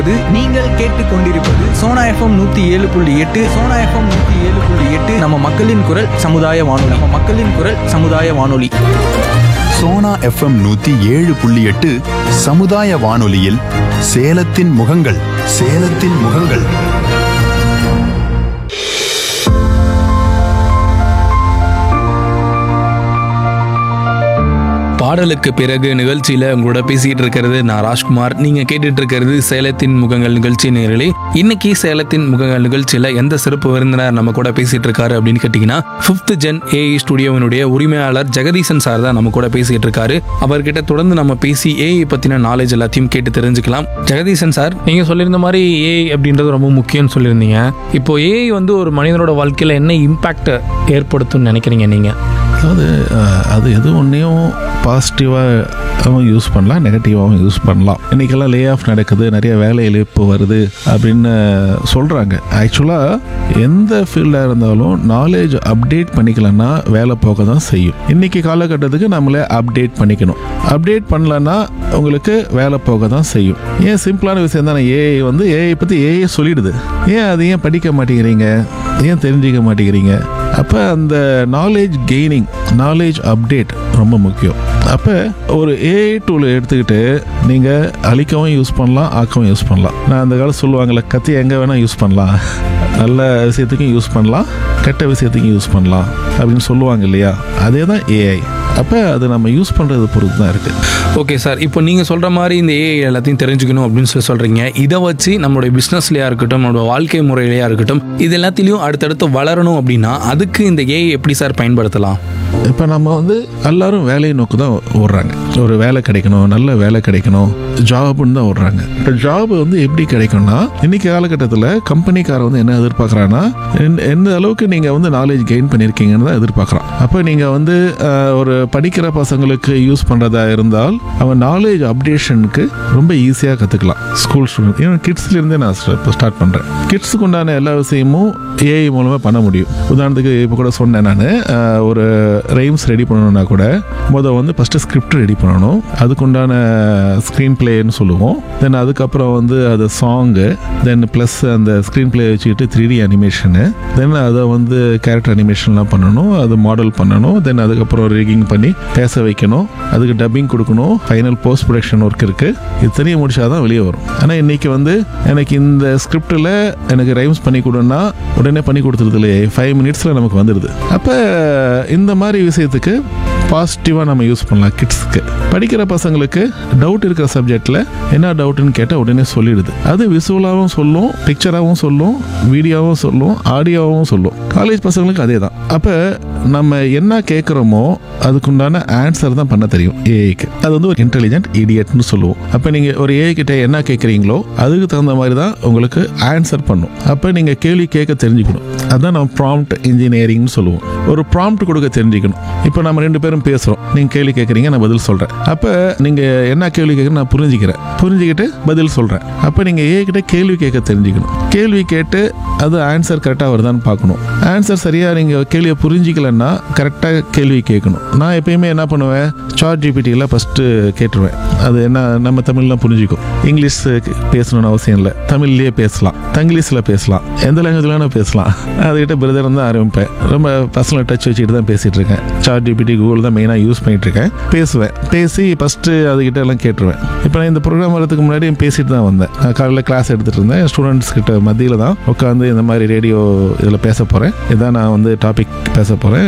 இது நீங்கள் கேட்டுக்கொண்டிருப்பது சோனா எஃப்எம் நூத்தி ஏழு புள்ளி எட்டு சோனா எஃப்எம் நூத்தி ஏழு புள்ளி எட்டு நம்ம மக்களின் குரல் சமுதாய வானொலி நம்ம மக்களின் குரல் சமுதாய வானொலி சோனா எஃப்எம் நூத்தி ஏழு புள்ளி எட்டு சமுதாய வானொலியில் சேலத்தின் முகங்கள் சேலத்தின் முகங்கள் பாடலுக்கு பிறகு நிகழ்ச்சியில உங்களோட பேசிட்டு இருக்கிறது நான் ராஜ்குமார் நீங்க கேட்டுட்டு இருக்கிறது சேலத்தின் முகங்கள் நிகழ்ச்சி நேரலே இன்னைக்கு சேலத்தின் முகங்கள் நிகழ்ச்சியில எந்த சிறப்பு விருந்தினர் நம்ம கூட பேசிட்டு இருக்காரு அப்படின்னு கேட்டீங்கன்னா ஃபிஃப்த் ஜென் ஏஐ ஸ்டுடியோவினுடைய உரிமையாளர் ஜெகதீசன் சார் தான் நம்ம கூட பேசிட்டு இருக்காரு அவர்கிட்ட தொடர்ந்து நம்ம பேசி ஏஐ பத்தின நாலேஜ் எல்லாத்தையும் கேட்டு தெரிஞ்சுக்கலாம் ஜெகதீசன் சார் நீங்க சொல்லியிருந்த மாதிரி ஏஐ அப்படின்றது ரொம்ப முக்கியம்னு சொல்லியிருந்தீங்க இப்போ ஏஐ வந்து ஒரு மனிதனோட வாழ்க்கையில என்ன இம்பாக்ட் ஏற்படுத்தும்னு நினைக்கிறீங்க நீங்க அதாவது அஹ், அது எது ஒன்றையும் பாசிட்டிவாகவும் யூஸ் பண்ணலாம் நெகட்டிவாகவும் யூஸ் பண்ணலாம் இன்றைக்கெல்லாம் லே ஆஃப் நடக்குது நிறைய வேலை இழப்பு வருது அப்படின்னு சொல்கிறாங்க ஆக்சுவலாக எந்த ஃபீல்டாக இருந்தாலும் நாலேஜ் அப்டேட் பண்ணிக்கலன்னா வேலை போக தான் செய்யும் இன்றைக்கி காலகட்டத்துக்கு நம்மளே அப்டேட் பண்ணிக்கணும் அப்டேட் பண்ணலன்னா உங்களுக்கு வேலை போக தான் செய்யும் ஏன் சிம்பிளான விஷயம் தானே ஏஐ வந்து ஏஐ பற்றி ஏஐ சொல்லிடுது ஏன் அது ஏன் படிக்க மாட்டேங்கிறீங்க ஏன் தெரிஞ்சிக்க மாட்டேங்கிறீங்க அப்போ அந்த நாலேஜ் கெய்னிங் நாலேஜ் அப்டேட் ரொம்ப முக்கியம் அப்போ ஒரு ஏஐ டூல் எடுத்துக்கிட்டு நீங்கள் அழிக்கவும் யூஸ் பண்ணலாம் ஆக்கவும் யூஸ் பண்ணலாம் நான் அந்த காலம் சொல்லுவாங்கள்ல கத்தி எங்கே வேணால் யூஸ் பண்ணலாம் நல்ல விஷயத்துக்கும் யூஸ் பண்ணலாம் கெட்ட விஷயத்துக்கும் யூஸ் பண்ணலாம் அப்படின்னு சொல்லுவாங்க இல்லையா அதே தான் ஏஐ அப்போ அது நம்ம யூஸ் பண்ணுறது பொறுத்து தான் இருக்குது ஓகே சார் இப்போ நீங்கள் சொல்கிற மாதிரி இந்த ஏஐ எல்லாத்தையும் தெரிஞ்சுக்கணும் அப்படின்னு சொல்லி சொல்கிறீங்க இதை வச்சு நம்மளுடைய பிஸ்னஸ்லையாக இருக்கட்டும் நம்மளோட வாழ்க்கை முறையிலையாக இருக்கட்டும் இது எல்லாத்திலையும் அடுத்தடுத்து வளரணும் அப்படின்னா அதுக்கு இந்த ஏஐ எப்படி சார் பயன்படுத்தலாம் இப்போ நம்ம வந்து எல்லாரும் வேலையை நோக்கி தான் ஓடுறாங்க ஒரு வேலை கிடைக்கணும் நல்ல வேலை கிடைக்கணும் ஜாப்னு தான் ஓடுறாங்க இப்போ ஜாப் வந்து எப்படி கிடைக்கும்னா இன்னைக்கு காலகட்டத்தில் கம்பெனிக்காரன் வந்து என்ன எதிர்பார்க்குறான்னா எந்த அளவுக்கு நீங்கள் வந்து நாலேஜ் கெயின் பண்ணியிருக்கீங்கன்னு தான் எதிர்பார்க்குறான் அப்போ நீங்கள் வந்து அஹ், ஒரு படிக்கிற பசங்களுக்கு யூஸ் பண்ணுறதா இருந்தால் அவன் நாலேஜ் அப்டேஷனுக்கு ரொம்ப ஈஸியாக கற்றுக்கலாம் ஸ்கூல் ஸ்டூடெண்ட் ஏன்னா கிட்ஸ்லேருந்தே நான் இப்போ ஸ்டார்ட் பண்ணுறேன் கிட்ஸுக்கு உண்டான எல்லா விஷயமும் ஏஐ மூலமாக பண்ண முடியும் உதாரணத்துக்கு இப்போ கூட சொன்னேன் நான் ஒரு ரைம்ஸ் ரெடி பண்ணணும்னா கூட முதல் வந்து ஃபஸ்ட்டு ஸ்கிரிப்ட் ரெடி பண்ணணும் அதுக்குண்டான ஸ்க்ரீன் பிளேன்னு சொல்லுவோம் தென் அதுக்கப்புறம் வந்து அது சாங்கு தென் ப்ளஸ் அந்த ஸ்க்ரீன் பிளே வச்சுக்கிட்டு த்ரீ டி அனிமேஷனு தென் அதை வந்து கேரக்டர் அனிமேஷன்லாம் பண்ணணும் அது மாடல் பண்ணணும் தென் அதுக்கப்புறம் ரிகிங் பண்ணி பேச வைக்கணும் அதுக்கு டப்பிங் கொடுக்கணும் ஃபைனல் போஸ்ட் ப்ரொடக்ஷன் ஒர்க் இருக்குது இத்தனையும் முடிச்சாதான் வெளியே வரும் ஆனால் இன்னைக்கு வந்து எனக்கு இந்த ஸ்கிரிப்டில் எனக்கு ரைம்ஸ் பண்ணி கொடுன்னா உடனே பண்ணி கொடுத்துருது இல்லையே ஃபைவ் மினிட்ஸில் நமக்கு வந்துடுது அப்போ இந்த மாதிரி விஷயத்துக்கு பாசிட்டிவாக நம்ம யூஸ் பண்ணலாம் கிட்ஸ்க்கு படிக்கிற பசங்களுக்கு டவுட் இருக்கிற சப்ஜெக்டில் என்ன டவுட்டுன்னு கேட்டால் உடனே சொல்லிடுது அது விசுவலாகவும் சொல்லும் பிக்சராகவும் சொல்லும் வீடியோவும் சொல்லும் ஆடியோவும் சொல்லும் காலேஜ் பசங்களுக்கு அதே தான் அப்போ நம்ம என்ன கேட்குறோமோ அதுக்குண்டான ஆன்சர் தான் பண்ண தெரியும் ஏஐக்கு அது வந்து ஒரு இன்டெலிஜென்ட் இடியட்னு சொல்லுவோம் அப்போ நீங்கள் ஒரு ஏஐ கிட்ட என்ன கேட்குறீங்களோ அதுக்கு தகுந்த மாதிரி தான் உங்களுக்கு ஆன்சர் பண்ணும் அப்போ நீங்கள் கேள்வி கேட்க தெரிஞ்சுக்கணும் அதான் நம்ம ப்ராம்ப்ட் இன்ஜினியரிங்னு சொல்லுவோம் ஒரு ப்ராம்ப்ட் கொடுக்க தெரிஞ்சுக்கணும் இப்போ நம்ம ரெண்டு பேரும் பேசுகிறோம் நீங்கள் கேள்வி கேட்குறீங்க நான் பதில் சொல்கிறேன் அப்போ நீங்கள் என்ன கேள்வி கேட்குறேன் நான் புரிஞ்சுக்கிறேன் புரிஞ்சுக்கிட்டு பதில் சொல்கிறேன் அப்போ நீங்கள் ஏஐ கிட்ட கேள்வி கேட்க தெரிஞ்சுக்கணும் கேள்வி கேட்டு அது ஆன்சர் கரெக்டாக வருதான்னு பார்க்கணும் ஆன்சர் சரியாக நீங்கள் கேள்வியை புரிஞ்சிக்கலன்னா கரெக்டாக கேள்வி கேட்கணும் நான் எப்பயுமே என்ன பண்ணுவேன் சார்ட் ஜிபிடியில் ஃபஸ்ட்டு கேட்டுருவேன் அது என்ன நம்ம தமிழ்லாம் புரிஞ்சிக்கும் இங்கிலீஷ் பேசணும்னு அவசியம் இல்லை தமிழ்லேயே பேசலாம் தங்கிலீஷில் பேசலாம் எந்த லாங்குவேஜில் வேணால் பேசலாம் அதுக்கிட்ட பிரதர் தான் ஆரம்பிப்பேன் ரொம்ப பர்சனல் டச் வச்சுக்கிட்டு தான் பேசிகிட்டு இருக்கேன் சார்ட் ஜிபிடி கூகுள் தான் மெயினாக யூஸ் பண்ணிட்டு இருக்கேன் பேசுவேன் பேசி ஃபஸ்ட்டு அதுக்கிட்ட எல்லாம் கேட்டுருவேன் இப்போ நான் இந்த ப்ரோக்ராம் வரதுக்கு முன்னாடி பேசிட்டு தான் வந்தேன் நான் காலையில் கிளாஸ் எடுத்துகிட்டு இருந்தேன் ஸ்டூடெண்ட்ஸ் கிட்ட மத்தியில் தான் உட்காந்து இந்த மாதிரி ரேடியோ இதில் பேச போகிறேன் இதான் நான் வந்து டாபிக் பேச போகிறேன்